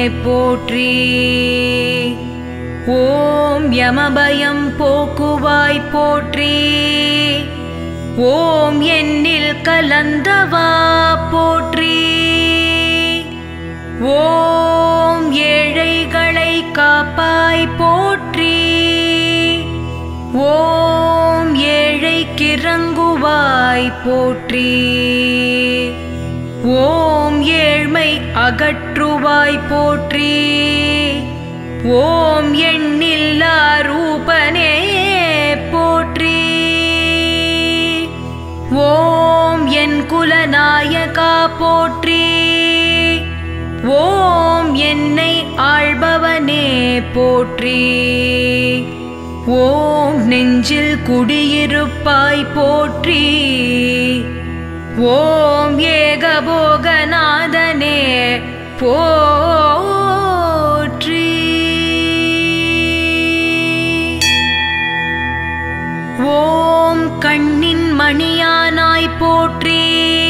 போற்றி ஓம் யமபயம் போக்குவாய் போற்றி ஓம் என்னில் கலந்தவா போற்றி ஓம் ஏழைகளை காப்பாய் போற்றி ஓம் ஏழை கிறங்குவாய் போற்றி ஓம் ஏழ்மை அகற்றுவாய் போற்றி ஓம் எண்ணில்லா ரூபனே போற்றி ஓம் என் குலநாயகா போற்றி ஓம் என்னை ஆள்பவனே போற்றி ஓம் நெஞ்சில் குடியிருப்பாய் போற்றி ஓம் ஏகபோகநாதனே போற்றி ஓம் கண்ணின் மணியானாய் போற்றி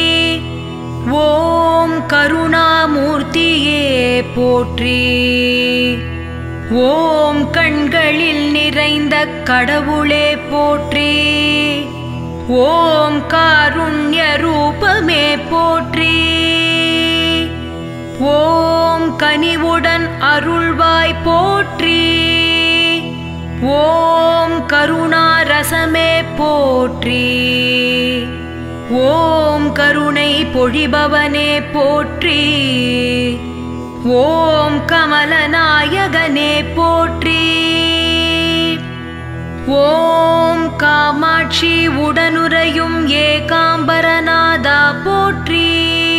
ஓம் கருணாமூர்த்தியே போற்றி ஓம் கண்களில் நிறைந்த கடவுளே போற்றி ஓம் காருண்ய ரூபமே போற்றி ஓம் கனிவுடன் அருள்வாய் போற்றி ஓம் கருணாரசமே போற்றி ஓம் கருணை பொழிபவனே போற்றி ஓம் கமலநாயகனே போற்றி ஓம் காமாட்சி உடனுரையும் ஏகாம்பரநாதா போற்றி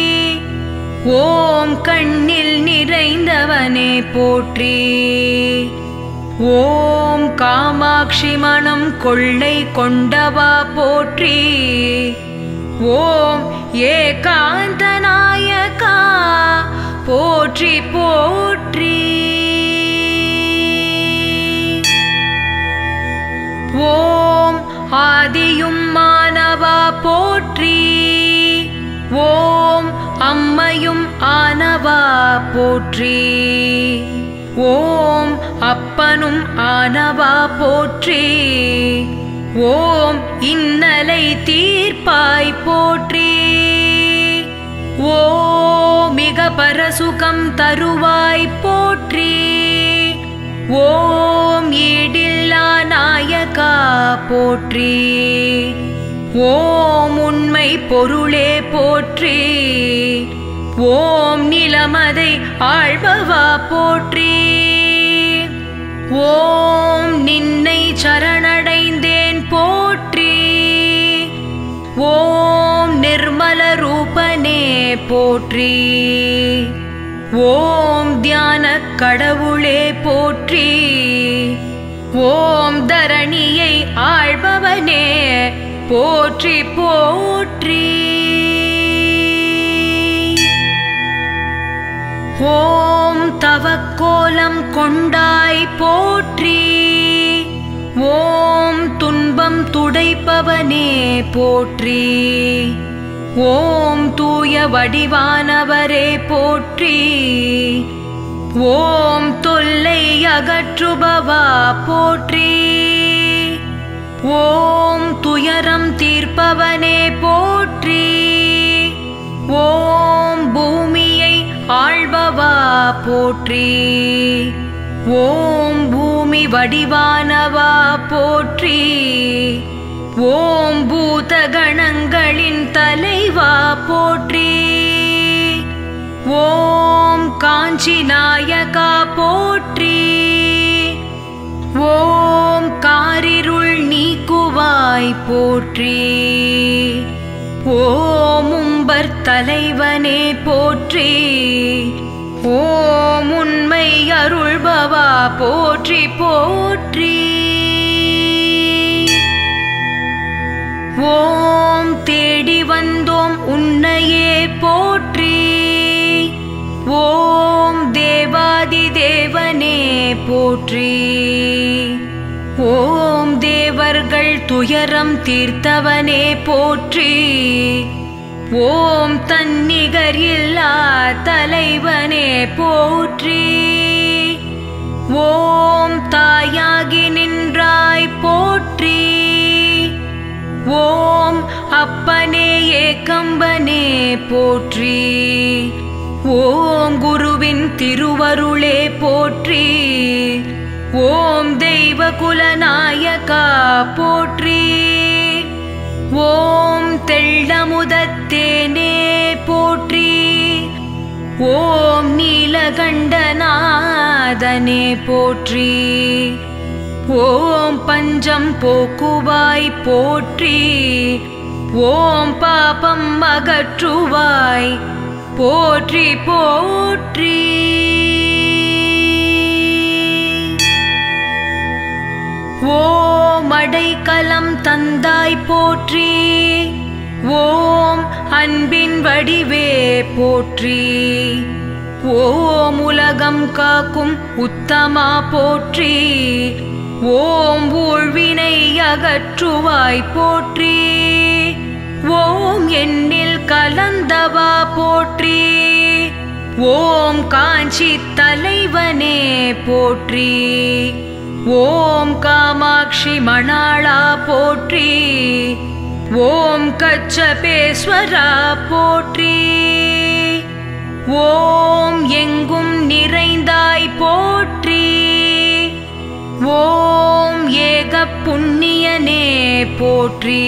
ஓம் கண்ணில் நிறைந்தவனே போற்றி ஓம் காமாட்சி மனம் கொள்ளை கொண்டவா போற்றி ஓம் ஏகாந்தநாயகா போற்றி போற்றி ஓம் ஆதியும் மானவா போற்றி ஓம் அம்மையும் ஆனவா போற்றி ஓம் அப்பனும் ஆனவா போற்றி ஓம் இன்னலை தீர்ப்பாய் போற்றி ஓ மிக பரசுகம் தருவாய் போற்றி ஓம் ஈடில்லா நாயகா போற்றி ஓம் உண்மை பொருளே போற்றி ஓம் நிலமதை ஆழ்பவா போற்றி ஓம் நின்னை சரணடைந்தேன் போற்றி ஓம் நிர்மல ரூபனே போற்றி ஓம் தியான கடவுளே போற்றி ஓம் தரணியை ஆள்பவனே போற்றி போற்றி ஓம் தவக்கோலம் கொண்டாய் போற்றி ஓம் துன்பம் துடைப்பவனே போற்றி ஓம் தூய வடிவானவரே போற்றி ஓம் தொல்லை அகற்றுபவா போற்றி ஓம் துயரம் தீர்ப்பவனே போற்றி ஓம் பூமியை ஆள்பவா போற்றி ஓம் பூமி வடிவானவா போற்றி ஓம் பூத கணங்களின் தலைவா போற்றி ஓம் காஞ்சி நாயகா போற்றி ஓம் காரிருள் நீக்குவாய் போற்றி ஓம் உம்பர் தலைவனே போற்றி ஓம் உண்மை அருள்பவா போற்றி போற்றி ஓம் தேடி வந்தோம் உன்னையே போற்றி ஓம் தேவாதி தேவனே போற்றி ஓம் தேவர்கள் துயரம் தீர்த்தவனே போற்றி ஓம் தன்னிகர் இல்லா தலை தலைவனே போற்றி ஓம் தாயாகி நின்றாய் போற்றி ஓம் அப்பனே ஏகம்பனே போற்றி ஓம் குருவின் திருவருளே போற்றி ஓம் தெய்வ குலநாயகா போற்றி ஓம் தெள்ளமுதத்தேனே போற்றி ஓம் நீலகண்டநாதனே போற்றி ஓம் பஞ்சம் போக்குவாய் போற்றி ஓம் பாபம் அகற்றுவாய் போற்றி போற்றி ஓம் அடைக்கலம் தந்தாய் போற்றி ஓம் அன்பின் வடிவே போற்றி ஓம் உலகம் காக்கும் உத்தமா போற்றி ஓம் ஊழ்வினை அகற்றுவாய் போற்றி ஓம் எண்ணில் கலந்தவா போற்றி ஓம் காஞ்சி தலைவனே போற்றி ஓம் காமாட்சி மணாளா போற்றி ஓம் கச்சபேஸ்வரா போற்றி ஓம் எங்கும் நிறைந்தாய் போற்றி ஓம் ஏக புண்ணியனே போற்றி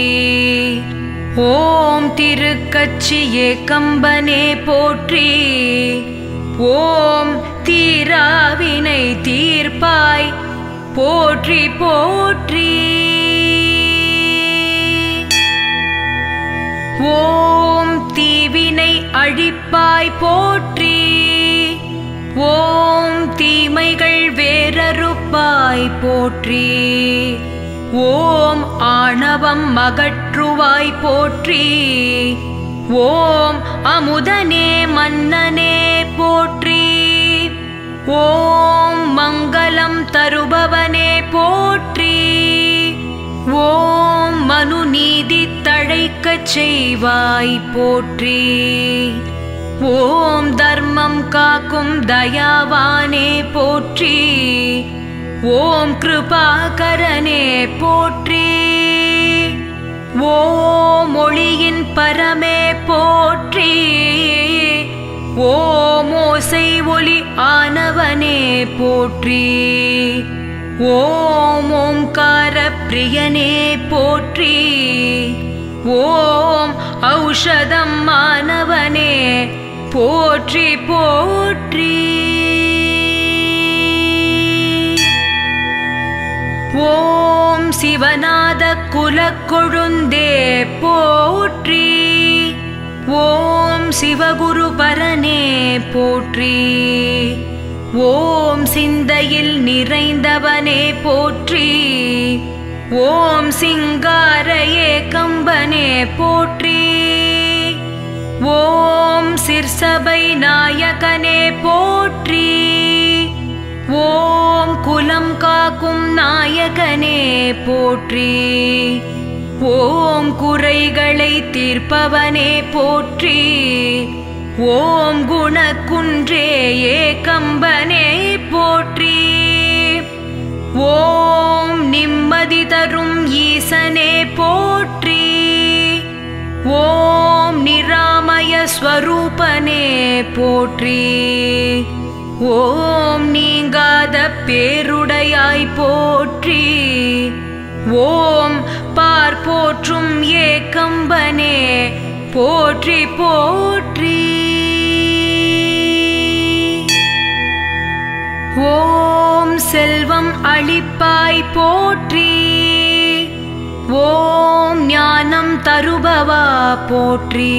ஓம் திருக்கச்சி ஏகம்பனே போற்றி ஓம் தீராவினை தீர்ப்பாய் போற்றி போற்றி ஓம் தீவினை அழிப்பாய் போற்றி ஓம் தீமைகள் வேறறுப்பாய் போற்றி ஓம் ஆணவம் அகற்றுவாய் போற்றி ஓம் அமுதனே மன்னனே போற்றி ஓம் மங்களம் தருபவனே போற்றி ஓம் மனு நீதி தழைக்கச் செய்வாய் போற்றி ஓம் தர்மம் காக்கும் தயாவானே போற்றி ஓம் கிருபாகரனே போற்றி ஓம் ஒளியின் பரமே போற்றி ஓம் ஓசை ஒளி ஆனவனே போற்றி ஓம் ஓம்கார பிரியனே போற்றி ஓம் ஔஷதம் மானவனே போற்றி போற்றி ஓம் சிவநாத குலக்கொழுந்தே போற்றி ஓம் சிவகுரு பரனே போற்றி ஓம் சிந்தையில் நிறைந்தவனே போற்றி ஓம் சிங்கார ஏகம்பனே போற்றி ஓம் சிற்சபை நாயகனே போற்றி ஓம் குலம் காக்கும் நாயகனே போற்றி ஓம் குறைகளை தீர்ப்பவனே போற்றி ஓம் குணக்குன்றே ஏகம்பனே போற்றி ஓம் நிம்மதி தரும் ஈசனே போற்றி ஓம் நிராமய ஸ்வரூபனே போற்றி ஓம் நீங்காத பேருடையாய் போற்றி ஓம் பார் போற்றும் ஏகம்பனே போற்றி போற்றி ஓம் செல்வம் அளிப்பாய் போற்றி ஓம் ஞானம் தருபவா போற்றி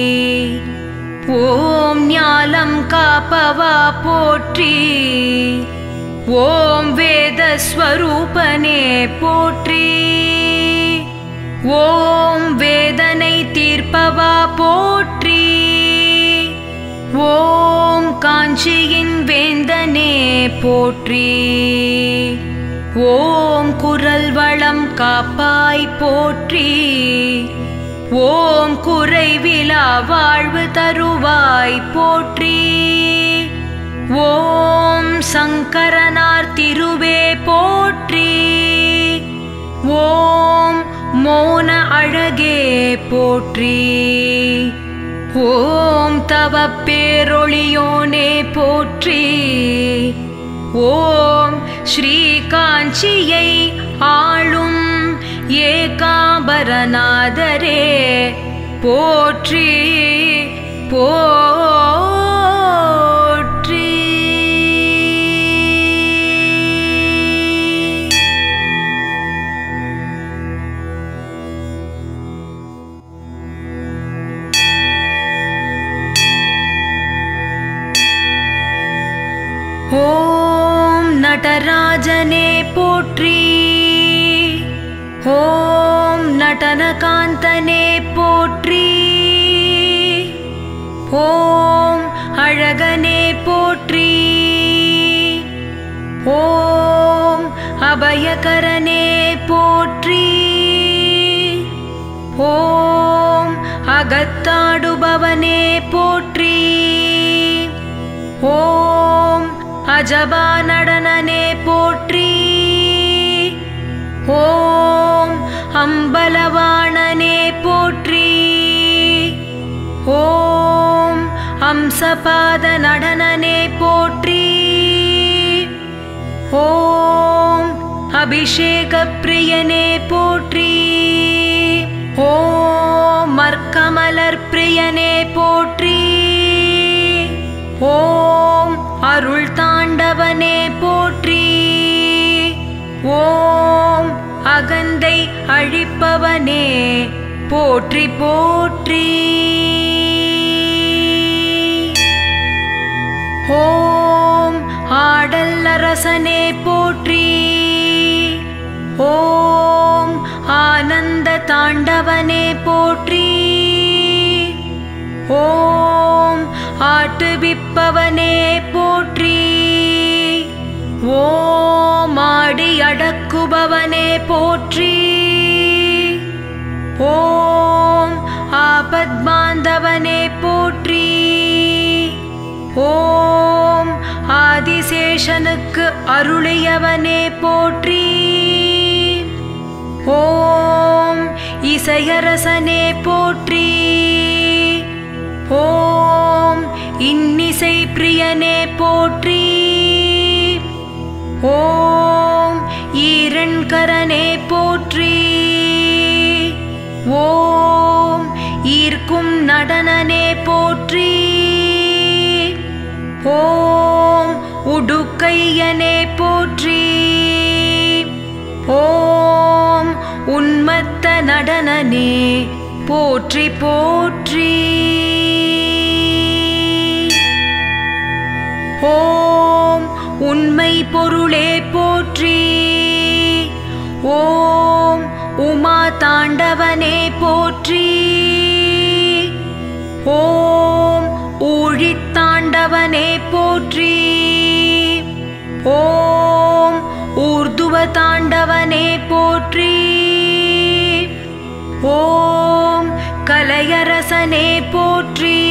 ஓம் ஞாலம் காப்பவா போற்றி ஓம் வேதஸ்வரூபனே போற்றி ஓம் வேதனை தீர்ப்பவா போற்றி ஓம் காஞ்சியின் வேந்தனே போற்றி ஓம் குரல் வளம் காப்பாய் போற்றி ஓம் குறைவிலா வாழ்வு தருவாய் போற்றி ஓம் சங்கரனார் திருவே போற்றி ஓம் மோன அழகே போற்றி ஓம் தவ பேரொளியோனே போற்றி ஓம் ஸ்ரீ காஞ்சியை ஆளும் ஏகாம்பரநாதரே போற்றி போற்றி ஓம் நடராஜனே போற்றி ஓம் நடனகாந்தனே போற்றி ஓம் அழகனே போற்றி ஓம் அபயகரனே போற்றி ஓம் அகத்தாடுபவனே போற்றி ஓம் அஜபா நடனனே போற்றி ஓம் அம்பலவாணனே போற்றி ஓம் அம்சபாத நடனனே போற்றி ஓம் அபிஷேக பிரியனே போற்றி ஓம் மர்க்கமலர் பிரியனே போற்றி ஓம் அருள் தாண்டவனே போற்றி ஓம் அகந்தை அழிப்பவனே போற்றி போற்றி ஓம் ஆடல் அரசனே போற்றி ஓம் ஆனந்த தாண்டவனே போற்றி ஓம் ஆட்டுவிப்பவனே போற்றி ஓம் ஆடி அடக்குபவனே போற்றி ஓம் ஆபத்பாந்தவனே போற்றி ஓம் ஆதிசேஷனுக்கு அருளியவனே போற்றி ஓம் இசையரசனே போற்றி ஓம் இன்னிசை பிரியனே போற்றி ஓம் ஈரண்கரனே போற்றி ஓம் ஈர்க்கும் நடனனே போற்றி ஓம் உடுக்கையனே போற்றி ஓம் உன்மத்த நடனனே போற்றி போற்றி ஓம் உண்மை பொருளே போற்றி ஓம் உமா தாண்டவனே போற்றி ஓம் ஊழித்தாண்டவனே போற்றி ஓம் ஊர்துவ தாண்டவனே போற்றி ஓம் கலையரசனே போற்றி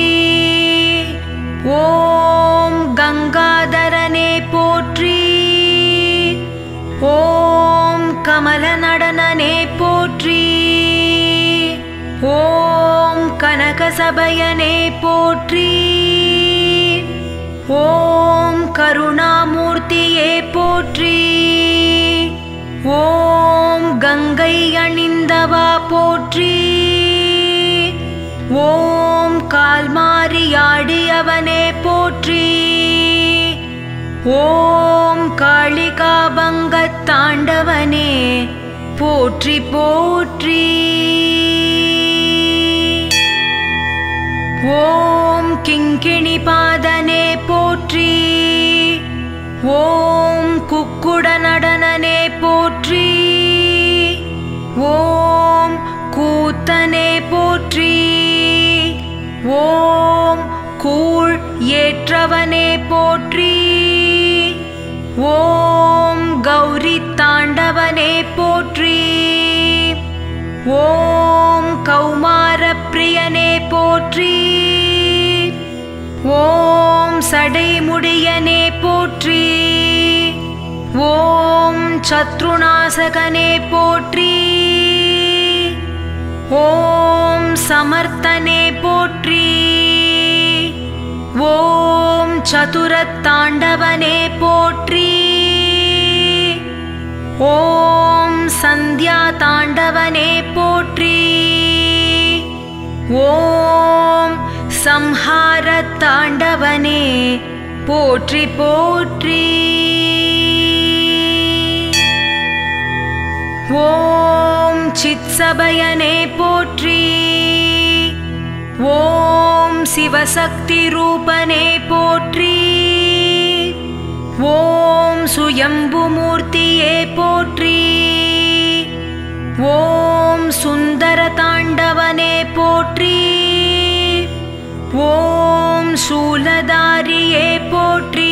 ஓம் கங்காதரனே போற்றி ஓம் கமல நடனனே போற்றி ஓம் கனகசபயனே போற்றி ஓம் கருணாமூர்த்தியே போற்றி ஓம் கங்கை அணிந்தவா போற்றி ஓம் கால்மாரியாடியவனே போற்றி ஓம் காளிகாபங்கத் தாண்டவனே போற்றி போற்றி ஓம் கிங்கிணி பாதனே போற்றி ஓம் குக்குட நடனனே போற்றி ஓம் கூத்தனே போற்றி ஓம் கூழ் ஏற்றவனே போற்றி ஓம் கௌரி தாண்டவனே போற்றி ஓம் கௌமார பிரியனே போற்றி ஓம் சடைமுடியனே போற்றி ஓம் சத்ருநாசகனே போற்றி ஓம் சமர்த்தனே போற்றி ஓம் சதுரத்தாண்டவனே போற்றி ஓம் சந்தியா தாண்டவனே போற்றி ஓம் சம்ஹார தாண்டவனே போற்றி போற்றி ஓம் சித்சபயனே போற்றி ஓம் சிவசக்தி ரூபனே போற்றி ஓம் சுயம்புமூர்த்தியே போற்றி ஓம் சுந்தர தாண்டவனே போற்றி ஓம் சூலதாரியே போற்றி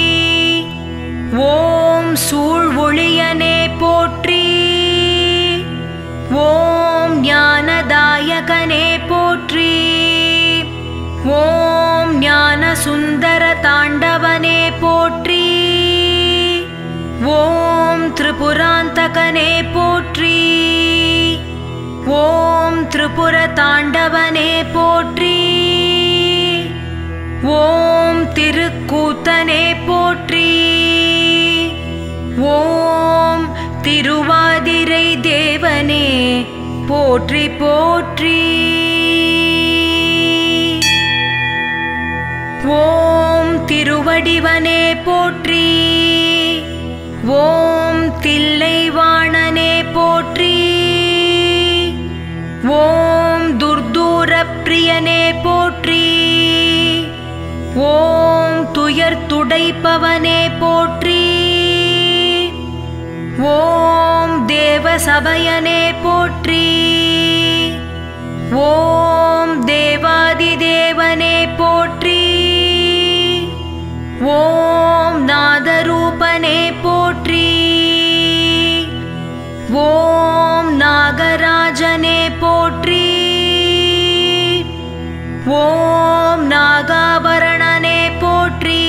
ஓம் சூழ் ஒளியனே போற்றி ஓம் ஞானதாயகனே போற்றி ஓம் ஞான சுந்தர தாண்டவனே போற்றி ஓம் திரிபுராந்தகனே போற்றி ஓம் திரிபுர தாண்டவனே போற்றி ஓம் திருக்கூத்தனே போற்றி ஓம் திருவாதிரை தேவனே போற்றி போற்றி ஓம் திருவடிவனே போற்றி ஓம் தில்லைவாணனே போற்றி ஓம் துர்தூர பிரியனே போற்றி ஓம் துயர் துடைப்பவனே போற்றி ஓம் தேவசபையனே போற்றி ஓம் தேவாதிதேவனே போற்றி ஓம் நாதரூபனே போற்றி ஓம் நாகராஜனே போற்றி ஓம் நாகாபரணனே போற்றி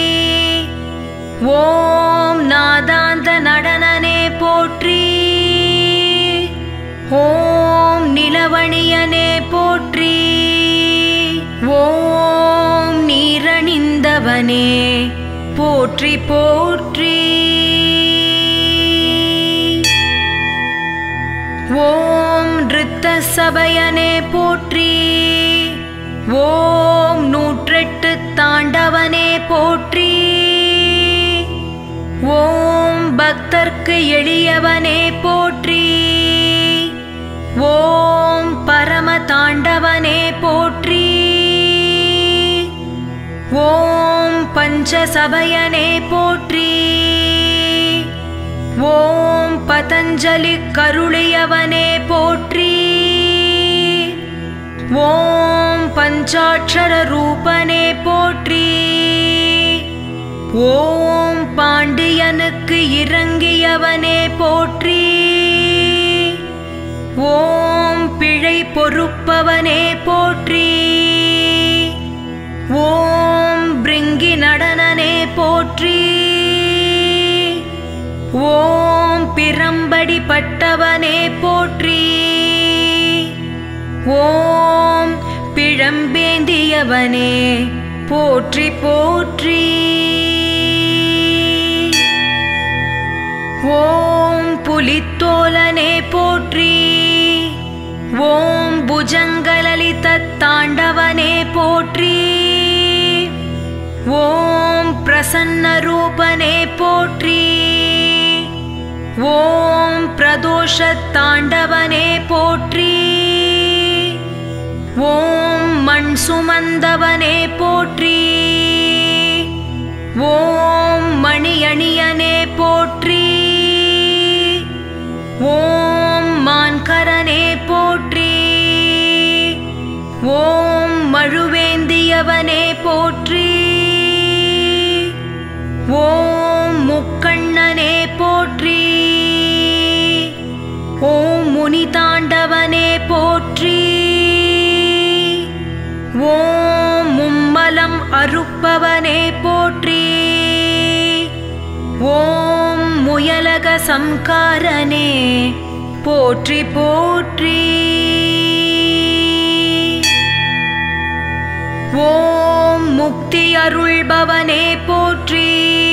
ஓம் நாதாந்த நடனனே போற்றி ஓம் நிலவணியனே போற்றி ஓம் நீரணிந்தவனே போற்றி போற்றி ஓம் ரித்த சபையனே போற்றி ஓம் நூற்றெட்டு தாண்டவனே போற்றி ஓம் பக்தர்க்கு எளியவனே போற்றி ஓம் பரம தாண்டவனே போற்றி ஓம் பஞ்சசபையனே போற்றி ஓம் பதஞ்சலி கருளியவனே போற்றி ஓம் பஞ்சாட்சர ரூபனே போற்றி ஓம் பாண்டியனுக்கு இறங்கியவனே போற்றி ஓம் பிழை பொறுப்பவனே போற்றி ஓம் பிரிங்கி நடனனே போற்றி ஓம் பிரம்படி பட்டவனே போற்றி ஓம் பிழம்பேந்தியவனே போற்றி போற்றி ஓம் புலித்தோலனே போற்றி ஓம் புஜங்கலலித தாண்டவனே போற்றி ஓம் பிரசன்ன ரூபனே போற்றி ஓம் பிரதோஷ தாண்டவனே போற்றி ஓம் மண் சுமந்தவனே போற்றி ஓம் மணியணியனே போற்றி ஓம் மான்கரனே போற்றி ஓம் மழுவேந்தியவனே போற்றி ஓம் முக்கண்ணனே போற்றி ஓம் முனிதாண்டவனே போற்றி ஓம் மும்மலம் அறுப்பவனே போற்றி ஓம் முயலக சம்காரனே போற்றி போற்றி ஓம் முக்தி அருள்பவனே போற்றி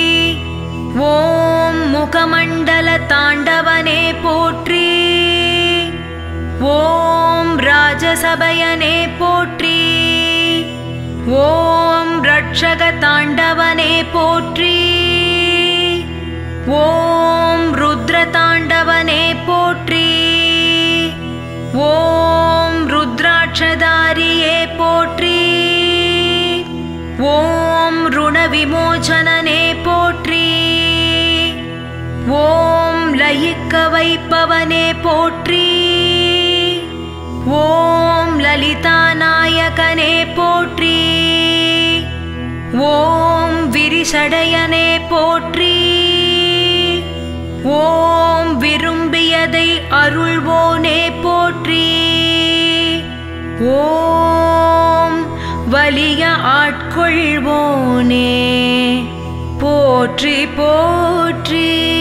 ஓம் முகமண்டல தாண்டவனே போற்றி ஓம் ராஜசபயனே போற்றி ஓம் ரட்சக தாண்டவனே போற்றி ஓம் ருத்ர தாண்டவனே போற்றி ஓம் ருத்ராட்சதாரியே போற்றி ஓம் ருண விமோசனனே போற்றி ஓம் லயிக்க வைப்பவனே போற்றி ஓம் லலிதா நாயகனே போற்றி ஓம் விரிசடையனே போற்றி ஓம் விரும்பியதை அருள்வோனே போற்றி ஓம் வலிய ஆட்கொள்வோனே போற்றி போற்றி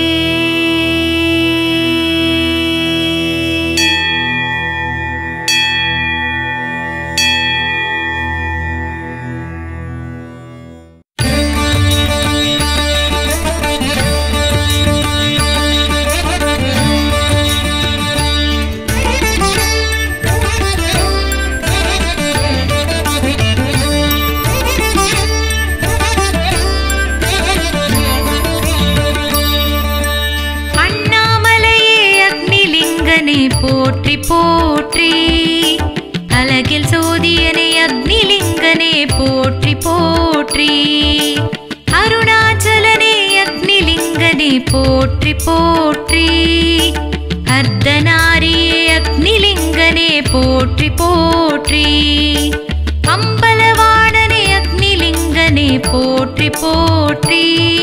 அண்ணாமலையே அக்னிலிங்கனே போற்றி போற்றி அழகில் சோதியனே அக்னிலிங்கனே போற்றி போற்றி அருணாச்சலனே அக்னிலிங்கனே போற்றி போற்றி அர்த்தநாரியே அக்னிலிங்கனே போற்றி போற்றி அம்பலவாணனே அக்னிலிங்கனே போற்றி போற்றி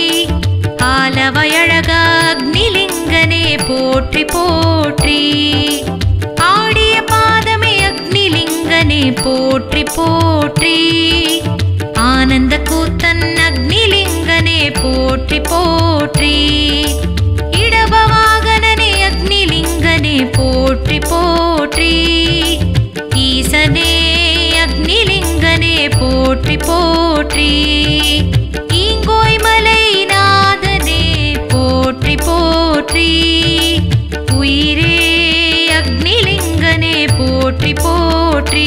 ஆலவயழகா அக்னிலிங்கனே போற்றி போற்றி ஆடிய பாதமே அக்னிலிங்கனே போற்றி போற்றி ஆனந்த கூத்தன் அக்னிலிங்கனே போற்றி போற்றி இடபவாகனனே அக்னிலிங்கனே போற்றி போற்றி ஈசனே அக்னிலிங்கனே போற்றி போற்றி ஈங்கோய் மலை நாதனே போற்றி போற்றி உயிரே அக்னிலிங்கனே போற்றி போற்றி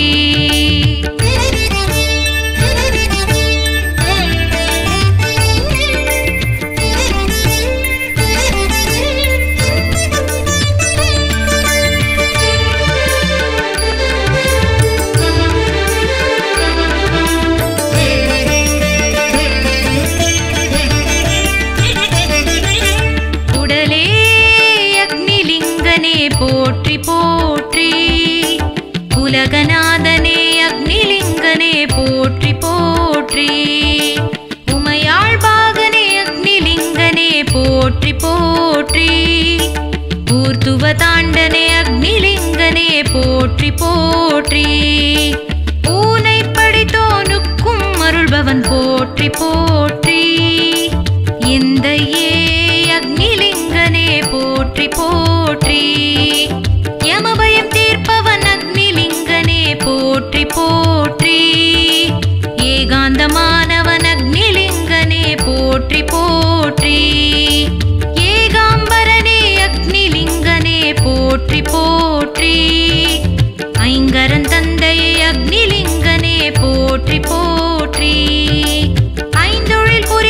உடலே அக்னிலிங்கனே போற்றி போற்றி உலகநாதனே அக்னிலிங்கனே போற்றி போற்றி உமையாள் பாகனே அக்னிலிங்கனே போற்றி போற்றி ஊர்த்துவ தாண்டனே அக்னிலிங்கனே போற்றி போற்றி ஊனை படித்தோனுக்கும் அருள்பவன் போற்றி போற்றி எந்த ஏ அக்னிலிங்கனே போற்றி போற்றி யமபயம் தீர்ப்பவன் அக்னிலிங்கனே போற்றி போற்றி ஏகாந்தமானவன் அக்னிலிங்கனே போற்றி போற்றி ஏகாம்பரனே அக்னிலிங்கனே போற்றி போற்றி ஐங்கரன் தந்தையே அக்னிலிங்கனே போற்றி போற்றி ஐந்தொழில் புரி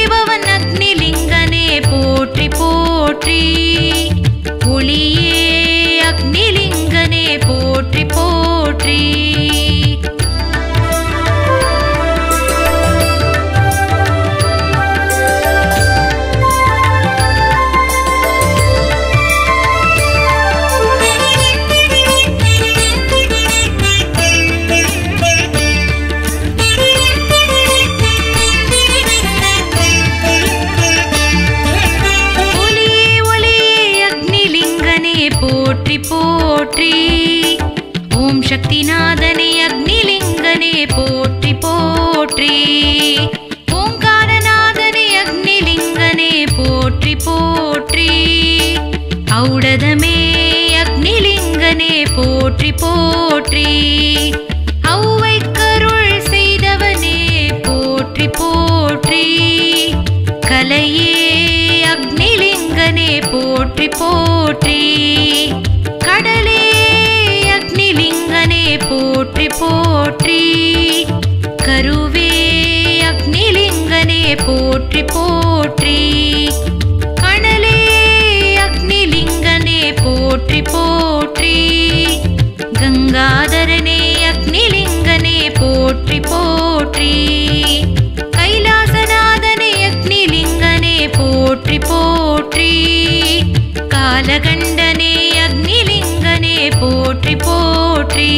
போற்றி போற்றி ஔவை கருள் செய்தவனே போற்றி போற்றி கலையே அக்னிலிங்கனே போற்றி போற்றி கடலே அக்னிலிங்கனே போற்றி போற்றி கருவே அக்னிலிங்கனே போற்றி போற்றி கணலே அக்னிலிங்கனே போற்றி போற்றி கங்காதரனே அக்னிலிங்கனே போற்றி போற்றி கைலாசநாதனே அக்னிலிங்கனே போற்றி போற்றி காலகண்டனே அக்னிலிங்கனே போற்றி போற்றி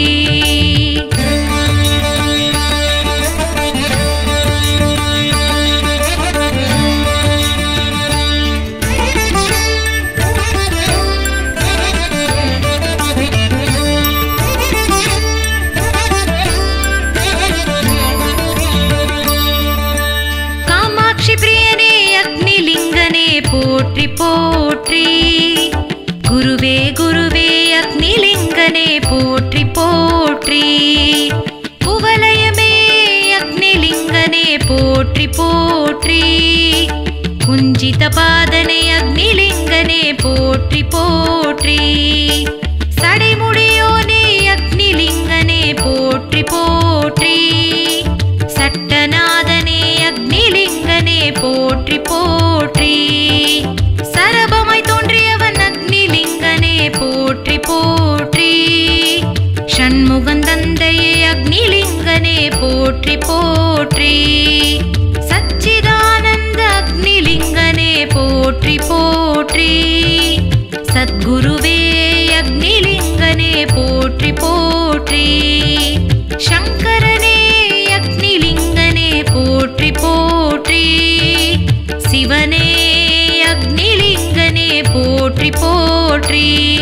காமாட்சி பிரியனே அக்னிலிங்கனே போற்றி போற்றி குருவே குருவே அக்னிலிங்கனே போற்றி போற்றி குவலயமே அக்னிலிங்கனே போற்றி போற்றி குஞ்சித பாதனே அக்னிலிங்கனே போற்றி போற்றி சடைமுடியோனே அக்னிலிங்கனே போற்றி போற்றி சட்டநாதனே அக்னிலிங்கனே போற்றி போற்றி சரபமாய் தோன்றியவன் அக்னிலிங்கனே போற்றி போற்றி ஷண்முகன் தந்தையே அக்னிலிங்கனே போற்றி போற்றி சச்சிதானந்த அக்னிலிங்கனே போற்றி போற்றி சத்குருவே அக்னிலிங்கனே போற்றி போற்றி சங்கரனே அக்னிலிங்கனே போற்றி போற்றி சிவனே அக்னிலிங்கனே போற்றி போற்றி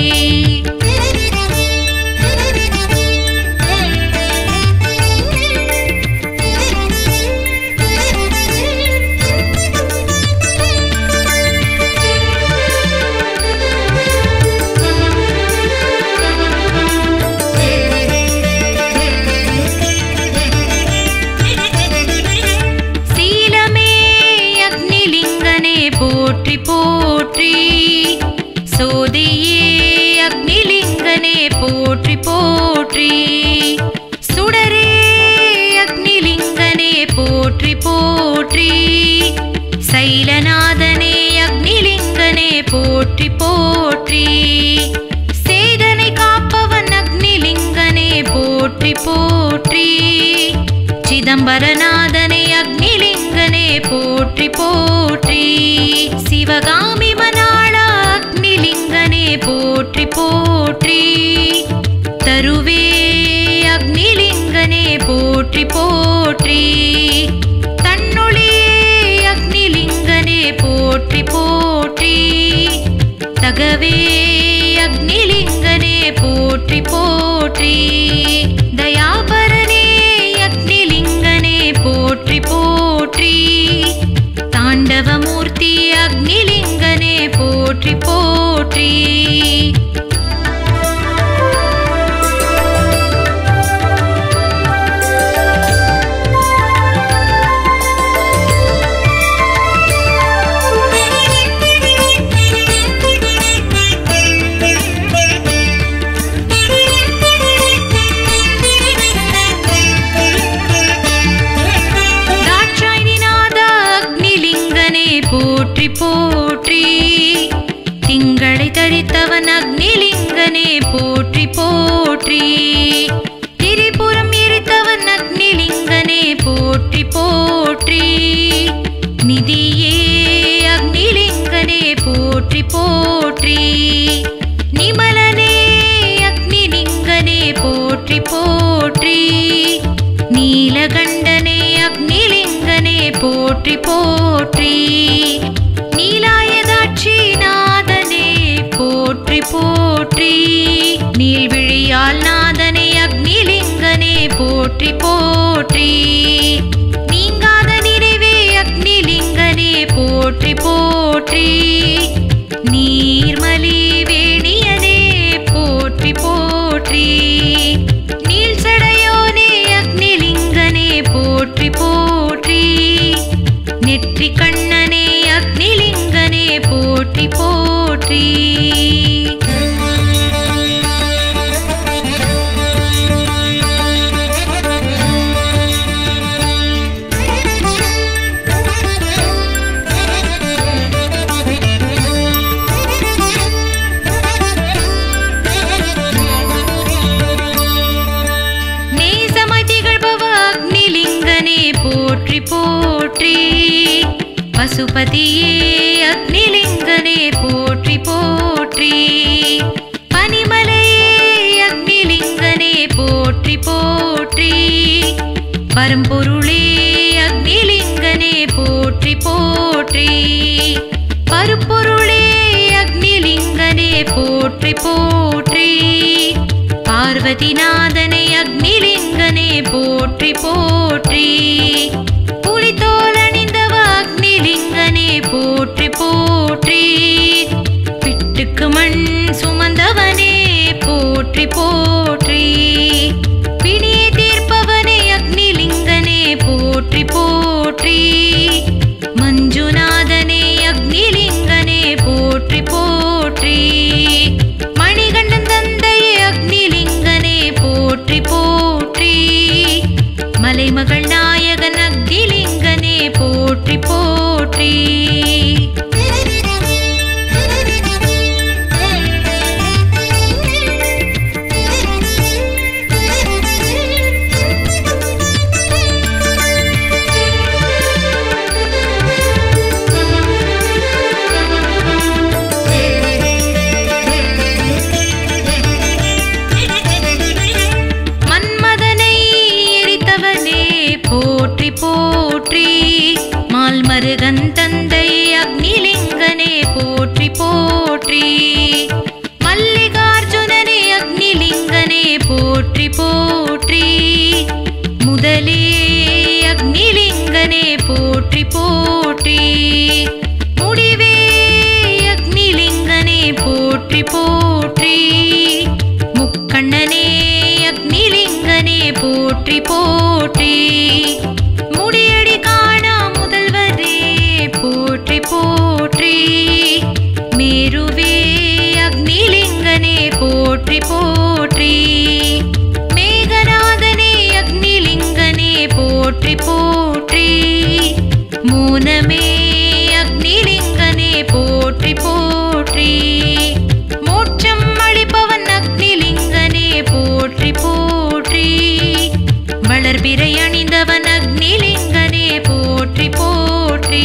சீலமே அக்னிலிங்கனே போற்றி போற்றி சோதியே அக்னிலிங்கனே போற்றி போற்றி சுடரே அக்னிலிங்கனே போற்றி போற்றி சைலநாதனே அக்னிலிங்கனே போற்றி போற்றி சேதனை காப்பவன் அக்னிலிங்கனே போற்றி போற்றி சிதம்பரநாதனே அக்னிலிங்கனே போற்றி போற்றி சிவகாமி மணாளா அக்னிலிங்கனே போற்றி போற்றி தருவே அக்னிலிங்கனே போற்றி போற்றி தன்னொழியே அக்னிலிங்கனே போற்றி போற்றி தகவே அக்னிலிங்கனே போற்றி போற்றி தயாபரனே அக்னிலிங்கனே போற்றி போற்றி தாண்டவமூர்த்தி அக்னிலிங்கனே போற்றி போற்றி தாட்சாயினிநாத அக்னிலிங்கனே போற்றி போற்றி திங்களை தரித்தவன் அக்னிலிங்கனே போற்றி போற்றி திரிபுரம் எரித்தவன் அக்னிலிங்கனே போற்றி போற்றி நிதியே அக்னிலிங்கனே போற்றி போற்றி நிமலனே அக்னிலிங்கனே போற்றி போற்றி நீலகண்டனே அக்னிலிங்கனே போற்றி போற்றி நீலாயதாட்சி நாதனே போற்றி போற்றி நீள்விழியால் நாதனே அக்னிலிங்கனே போற்றி போற்றி நீங்காத நிறைவே அக்னிலிங்கனே போற்றி போற்றி நீர்மலி வேணியனே போற்றி போற்றி நெற்றி கண்ணனே அக்னிலிங்கனே போற்றி போற்றி நேசமாய் திகழ்பவ அக்னிலிங்கனே போற்றி போற்றி பசுபதியே அக்னிலிங்கனே போற்றி போற்றி பனிமலையே அக்னிலிங்கனே போற்றி போற்றி பரம்பொருளே அக்னிலிங்கனே போற்றி போற்றி பருப்பொருளே அக்னிலிங்கனே போற்றி போற்றி பார்வதிநாதனை அக்னிலிங்கனே போற்றி போற்றி புலித்தோல் அணிந்தவ அக்னிலிங்கனே போற்றி போற்றி பிட்டுக்கு மண் சுமந்தவனே போற்றி போற்றி பிணியை தீர்ப்பவனே அக்னிலிங்கனே போற்றி போற்றி மஞ்சுநாதனே அக்னிலிங்கனே போற்றி போற்றி மணிகண்டன் தந்தையே அக்னிலிங்கனே போற்றி போற்றி மலைமகள் நாயகன் அக்னிலிங்கனே போற்றி போற்றி மன்மதனை எரித்தவனே போற்றி போற்றி மால்மருகன் தந்தை அக்னிலிங்கனே போற்றி போற்றி மல்லிகார்ஜுனனே அக்னிலிங்கனே போற்றி போற்றி முதலே அக்னிலிங்கனே போற்றி போற்றி முடிவே அக்னிலிங்கனே போற்றி போற்றி முக்கண்ணனே அக்னிலிங்கனே போற்றி போற்றி முடியடி காணா முதல்வரே போற்றி போற்றி மேருவே அக்னிலிங்கனே போற்றி போற்றி மேகநாதனே அக்னிலிங்கனே போற்றி போற்றி மூனமே அக்னிலிங்கனே போற்றி போற்றி மோட்சம் அளிப்பவன் அக்னிலிங்கனே போற்றி போற்றி வளர்பிறை அணிந்தவன் அக்னிலிங்கனே போற்றி போற்றி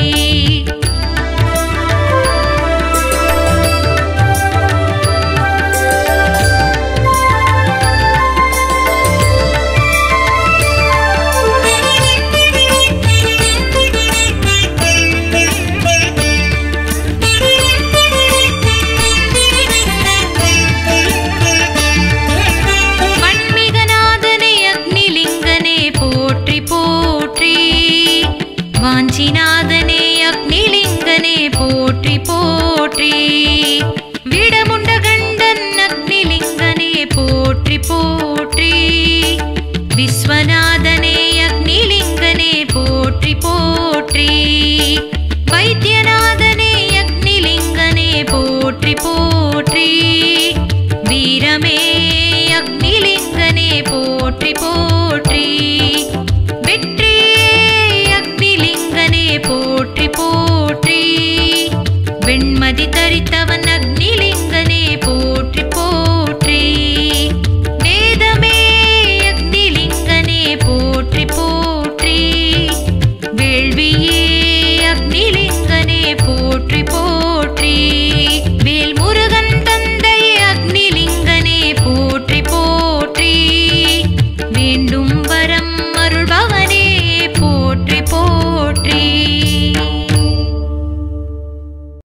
மண்மிகநாதனே அக்னிலிங்கனே போற்றி போற்றி வாஞ்சிநாதனே அக்னிலிங்கனே போற்றி போற்றி விடமுண்ட கண்டன் அக்னிலிங்கனே போற்றி போற்றி விஸ்வநாதனே அக்னிலிங்கனே போற்றி போற்றி வைத்தியநாதனே அக்னிலிங்கனே போற்றி போற்றி வீரமே அக்னிலிங்கனே போற்றி போற்றி வெற்றியே அக்னிலிங்கனே போற்றி போற்றி வெண்மதி தரித்தவன் அக்னிலிங்கனே போற்றி போற்றி வேதமே அக்னிலிங்கனே போற்றி போற்றி வேள்வியே அக்னிலிங்கனே போ